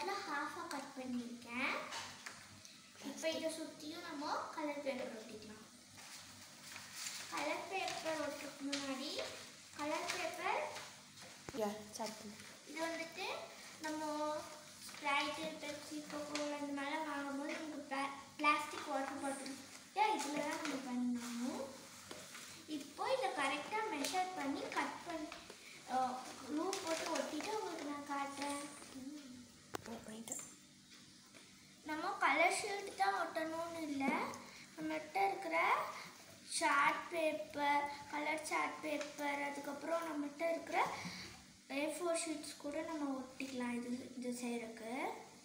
பாட்டில் ஹாஃபாக cut பண்ணியிருக்கேன் இப்போ இதை சுற்றியும் நம்ம கலர் பேப்பர் ஒட்டிக்கலாம் கலர் பேப்பர் ஒட்டுறதுக்கு முன்னாடி கலர் பேப்பர் யா ஸ்டார்ட் பண்ணு இது வந்துட்டு நம்ம ஸ்ப்ரைட்டு பெப்சி கோகோல அந்த மாதிரிலாம் வாங்கும்போது நமக்கு பிளாஸ்டிக் வாட்டர் பாட்டில் இதில் தான் நம்ம பண்ணணும் இப்போ இதை கரெக்டாக மெஷர் பண்ணி கட் பண்ணி க்ளூ போட்டு ஒட்டிட்டு உங்களுக்கு நான் காட்டுறேன் பண்ணிட்டேன் நம்ம கலர் ஷீட் தான் ஒட்டணும்னு இல்லை நம்மகிட்ட இருக்கிற chart paper colour chart paper அதுக்கப்புறம் நம்மகிட்ட இருக்கிற ஏ ஃபோர் ஷீட்ஸ் கூட நம்ம ஒட்டிக்கலாம் இது இது செய்கிறதுக்கு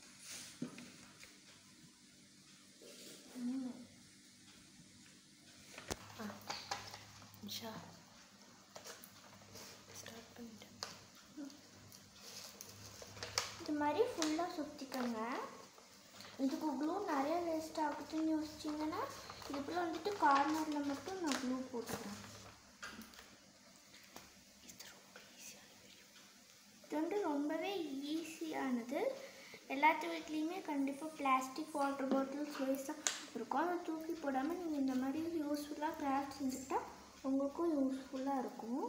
ஆ நிஷா ஸ்டார்ட் பண்ணிட்டேன் இது மாதிரி ஃபுல்லாக சுற்றிக்கோங்க இதுக்கு க்ளூ நிறைய வேஸ்ட் ஆகுதுன்னு யோசிச்சிங்கன்னா இதுக்குள்ள வந்துட்டு கார்னரில் மட்டும் நான் க்ளூ போட்டுக்கிறேன் இது வந்து ரொம்பவே ஈஸியானது எல்லாத்து வீட்லேயுமே கண்டிப்பாக பிளாஸ்டிக் வாட்டர் பாட்டில்ஸ் வேஸ்ட்டாக இருக்கும் அதை தூக்கி போடாமல் நீங்கள் இந்த மாதிரி யூஸ்ஃபுல்லாக கிராஃப்ட் செஞ்சுக்கிட்டா உங்களுக்கும் யூஸ்ஃபுல்லாக இருக்கும்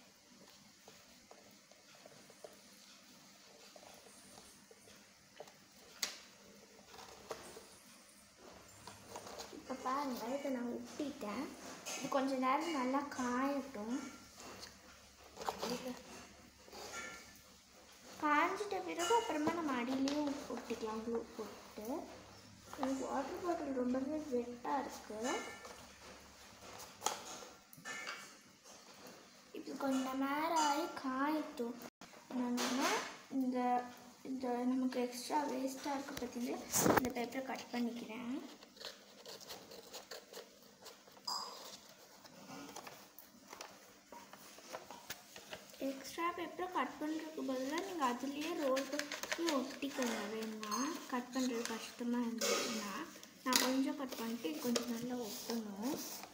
இப்போ பாருங்க இதை நான் ஒட்டிட்டேன் இது கொஞ்ச நேரம் நல்லா காயட்டும் காஞ்சிட்ட பிறகு அப்புறமா நம்ம அடியிலையும் ஒட்டிக்கலாம் க்ளூ போட்டு எனக்கு வாட்டர் பாட்டில் ரொம்பவே வெட்டாக இருக்குது இப்போ கொஞ்ச நேரம் ஆகி காயட்டும் நம்ம இந்த இந்த நமக்கு எக்ஸ்ட்ரா வேஸ்ட்டாக இருக்க பார்த்தீங்களா இந்த பேப்பரை கட் பண்ணிக்கிறேன் எக்ஸ்ட்ரா பேப்பரை கட் பண்ணுறதுக்கு பதிலாக நீங்கள் அதுலேயே ரோல் பண்ணி ஒட்டிக்கோங்க வேணும்னா கட் பண்ணுறது கஷ்டமாக இருந்துச்சுன்னா நான் கொஞ்சம் கட் பண்ணிட்டு இது கொஞ்சம் நல்லா ஒட்டணும்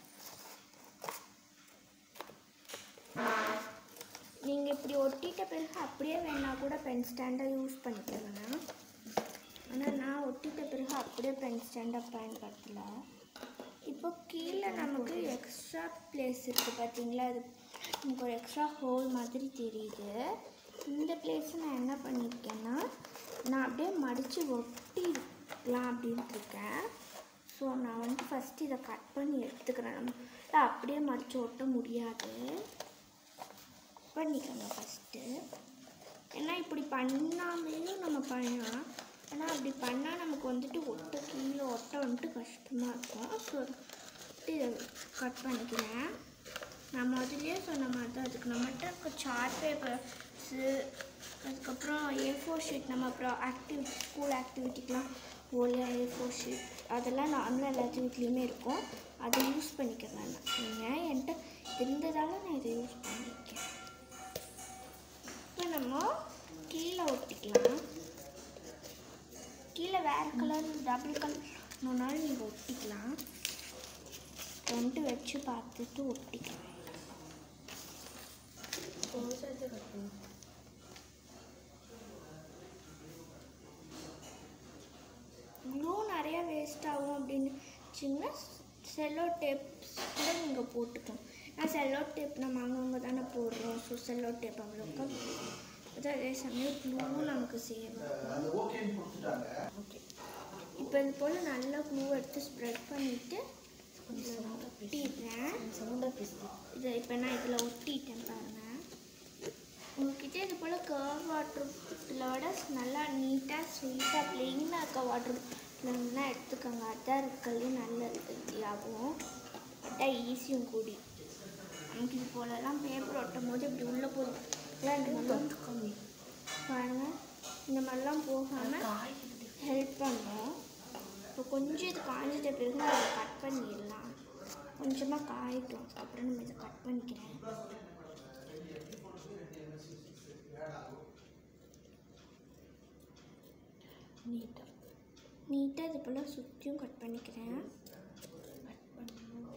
நீங்கள் இப்படி ஒட்டிட்ட பிறகு அப்படியே வேணா கூட பென் ஸ்டாண்டை யூஸ் பண்ணிக்கோங்க ஆனால் நான் ஒட்டிட்ட பிறகு அப்படியே பென் ஸ்டாண்டை பயன்படுத்தல இப்போ கீழே நமக்கு எக்ஸ்ட்ரா பிளேஸ் இருக்குது பார்த்தீங்களா அது நமக்கு ஒரு எக்ஸ்ட்ரா ஹோல் மாதிரி தெரியுது இந்த பிளேஸை நான் என்ன பண்ணியிருக்கேன்னா நான் அப்படியே மடித்து ஒட்டிக்கலாம் அப்படின்ட்டு இருக்கேன் ஸோ நான் வந்து ஃபஸ்ட்டு இதை கட் பண்ணி எடுத்துக்கிறேன் நம்ம அப்படியே மடித்து ஒட்ட முடியாது பண்ணிக்கோங்க ஃபஸ்ட்டு ஏன்னா இப்படி பண்ணாமையும் நம்ம பண்ணலாம் ஆனால் அப்படி பண்ணால் நமக்கு வந்துட்டு ஒட்ட கீழே ஒட்ட வந்துட்டு கஷ்டமாக இருக்கும் ஸோ இதை கட் பண்ணிக்கிறேன் நான் முதல்லயே சொன்ன மாதிரி தான் அதுக்கு நம்மகிட்ட இருக்க சார்ட் பேப்பர்ஸு அதுக்கப்புறம் ஏ ஃபோர் ஷீட் நம்ம அப்புறம் ஆக்டிவிட்டி ஸ்கூல் ஆக்டிவிட்டிக்கெலாம் ஓலியா ஏ ஃபோர் ஷீட் அதெல்லாம் நார்மலாக எல்லாத்து வீட்லேயுமே இருக்கும் அதை யூஸ் பண்ணிக்கிறேன் நான் நீங்கள் என்கிட்ட இருந்ததால் நான் இதை யூஸ் பண்ணியிருக்கேன் இப்போ நம்ம கீழே ஒட்டிக்கலாம் கீழே வேறு கலர் டபுள் கலர் முன்னாடி நீங்கள் ஒட்டிக்கலாம் ரெண்டு வச்சு பார்த்துட்டு ஒட்டிக்கலாம் ஒரு சைடு கட் பண்ணு க்ளூ நிறையா வேஸ்ட் ஆகும் அப்படின்னு வச்சிங்கன்னா செல்லோ டேப்ஸ் கூட நீங்கள் போட்டுக்கணும் நான் செல்லோ டேப் நம்ம அங்கங்கே தானே போடுறோம் ஸோ செல்லோ டேப் அவ்வளோக்கா அது அதே சமயம் க்ளூவும் நமக்கு சேவ் அந்த ஓகேன்னு கொடுத்துட்டாங்க ஓகே இப்போ இது போல் நல்லா க்ளூ எடுத்து ஸ்ப்ரெட் பண்ணிவிட்டு ஒட்டிடுறேன் சவுண்டாக பேசுது இதை இப்போ நான் இதில் ஒட்டிட்டேன் பாருங்கள் உங்ககிட்ட இது போல் கர்வ் வாட்டர் பாட்டிலோட நல்லா நீட்டாக ஸ்வீட்டாக ப்ளெயினாக இருக்க வாட்டர் பாட்டில்னா எடுத்துக்கோங்க அதான் இருக்கிறதுலே நல்லது இதாகும் அதான் ஈஸியும் கூடி நமக்கு இது போலலாம் பேப்பர் ஒட்டும் போது இப்படி உள்ளே போதும் இந்த மாதிரிலாம் கம்மி பாருங்கள் இந்த மாதிரிலாம் போகாமல் காய் ஹெல்ப் பண்ணும் இப்போ கொஞ்சம் இது காஞ்சிட்ட பிறகு நம்ம இதை கட் பண்ணிடலாம் கொஞ்சமாக காயட்டும் அப்புறம் நம்ம இதை கட் பண்ணிக்கிறேன் நீட்டாக நீட்டாக இது போல் சுற்றியும் கட் பண்ணிக்கிறேன் கட் பண்ணணும்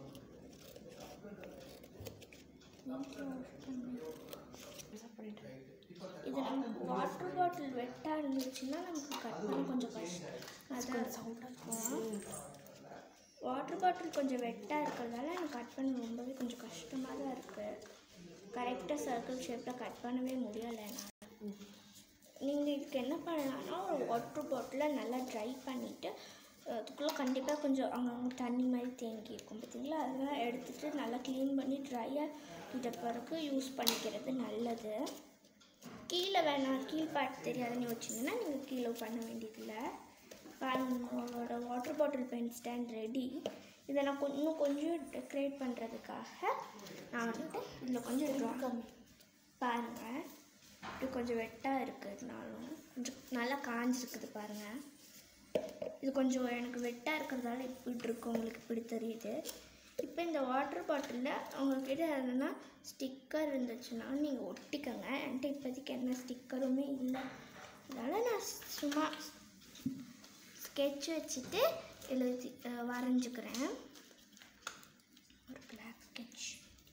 நீட்டாக wash பண்ணு. பண்ணிட்டேன் இது நமக்கு வாட்டர் பாட்டில் வெட்டாக இருந்துச்சுன்னா நமக்கு கட் பண்ண கொஞ்சம் கஷ்டம் அதான் சவுண்டாக இருக்கும் வாட்டர் பாட்டில் கொஞ்சம் வெட்டாக இருக்கிறதால எனக்கு கட் பண்ண ரொம்பவே கொஞ்சம் கஷ்டமாக தான் இருக்குது கரெக்டாக சர்க்கிள் ஷேப்பில் கட் பண்ணவே முடியலை என்னால் நீங்கள் இதுக்கு என்ன பண்ணலாம்னா ஒரு வாட்டர் பாட்டிலை நல்லா ட்ரை பண்ணிவிட்டு அதுக்குள்ளே கண்டிப்பாக கொஞ்சம் அங்கங்கே தண்ணி மாதிரி தேங்கி இருக்கும் பார்த்தீங்களா அதெல்லாம் எடுத்துகிட்டு நல்லா க்ளீன் பண்ணி ட்ரையாக இத பிறகு யூஸ் பண்ணிக்கிறது நல்லது கீழே வேணாம் கீழ்பாட்டு தெரியாதுன்னு வச்சிங்கன்னா நீங்கள் கீழே பண்ண வேண்டியதில்லை பாருங்க உங்களோட water bottle pen stand ready இதை நான் கொ- இன்னும் கொஞ்சம் டெக்கரேட் பண்ணுறதுக்காக நான் வந்துட்டு இதில் கொஞ்சம் ட்ரா பாருங்கள் இது கொஞ்சம் வெட்டாக இருக்கிறதுனாலும் கொஞ்சம் நல்லா காஞ்சிருக்குது பாருங்கள் இது கொஞ்சம் எனக்கு வெட்டாக இருக்கிறதால இப்படி இருக்கு உங்களுக்கு இப்படி தெரியுது இப்போ இந்த வாட்டர் பாட்டிலில் உங்கள்கிட்ட எதுனா ஸ்டிக்கர் இருந்துச்சுன்னா நீங்கள் ஒட்டிக்கோங்க என்கிட்ட இப்போதைக்கு எந்த ஸ்டிக்கருமே இல்லை அதனால் நான் சும்மா ஸ்கெட்ச் வச்சுட்டு எழுதி அஹ், வரைஞ்சுக்கிறேன் ஒரு பிளாக் ஸ்கெட்ச்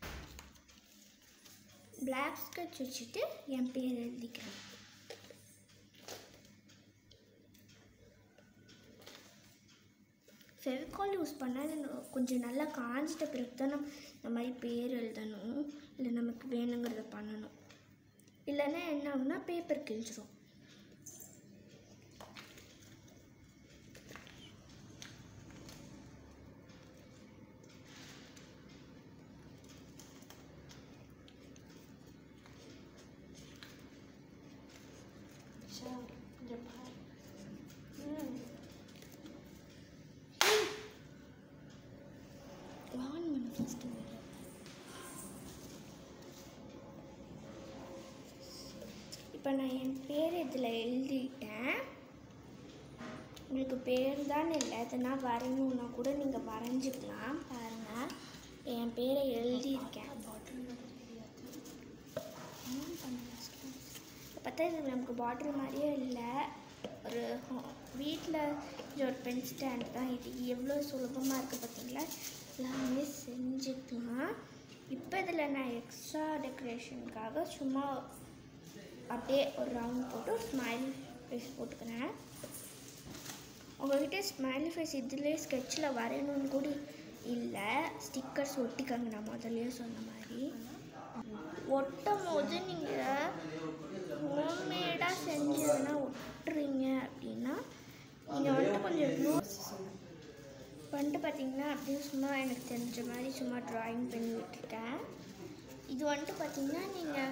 பிளாக் ஸ்கெட்ச் வச்சுட்டு என் பேர் எழுதிக்கிறேன் ஃபெவிகால் யூஸ் பண்ணால் அது ந- கொஞ்சம் நல்லா காஞ்சிட்ட பிறகு தான் நம்ம இந்த மாதிரி பேர் எழுதணும் இல்லை நமக்கு வேணுங்கிறத பண்ணணும் இல்லைன்னா என்ன ஆகுனா பேப்பர் கிழிச்சிரும் ஷார் இங்கே பாரு ம் ஆன் பண்ணு ஃபஸ்ட்டு இப்போ நான் என் பேர் இதில் எழுதிட்டேன் உங்களுக்கு பேர் தான் இல்லை எதனா வரையணுன்னா கூட நீங்கள் வரைஞ்சிக்கலாம் பாருங்கள் என் பேரை எழுதியிருக்கேன் பார்த்தா இது நமக்கு பாட்டில் மாதிரியே இல்லை ஒரு வீட்டில் ஒரு பென் ஸ்டாண்ட் தான் இது எவ்வளோ சுலபமாக இருக்குது பார்த்தீங்களா எல்லாமே செஞ்சுக்கலாம் இப்போ இதில் நான் எக்ஸ்ட்ரா டெக்கரேஷனுக்காக சும்மா அப்படியே ஒரு ரவுண்ட் போட்டு ஒரு ஸ்மைல் ஃபேஸ் போட்டுக்கிறேன் உங்கள்கிட்ட ஸ்மைலி ஃபேஸ் இதுலேயே ஸ்கெட்சில் வரையணும்னு கூட இல்லை ஸ்டிக்கர்ஸ் ஒட்டிக்கங்க நான் முதல்லயே சொன்ன மாதிரி ஒட்டும் போது நீங்கள் ஹோம்மேடாக செஞ்சதுன்னா ஒட்டுறீங்க அப்படின்னா நீங்கள் வந்துட்டு கொஞ்சம் க்ளூ வந்துட்டு பார்த்தீங்கன்னா அப்படியே சும்மா எனக்கு தெரிஞ்ச மாதிரி சும்மா ட்ராயிங் பண்ணி விட்டுருக்கேன் இது வந்துட்டு பார்த்தீங்கன்னா நீங்கள்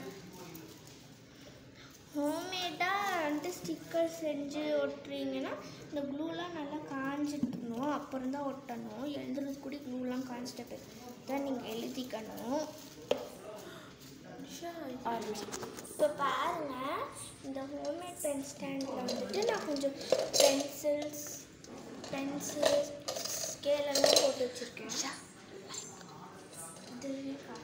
ஹோம்மேடாக வந்துட்டு ஸ்டிக்கர் செஞ்சு ஒட்டுறீங்கன்னா இந்த க்ளூலாம் நல்லா காஞ்சிக்கணும் அப்புறம் தான் ஒட்டணும் எழுதுறது கூட க்ளூலாம் காஞ்சிட்ட பிறகு தான் நீங்கள் எழுதிக்கணும் ஆரம்பிச்சு இப்போ பாருங்க இந்த ஹோம்மேட் பென் ஸ்டாண்டில் வந்துட்டு நான் கொஞ்சம் பென்சில்ஸ் பென்சில் ஸ்கேலெல்லாம் போட்டு வச்சுருக்கேன் இதுவே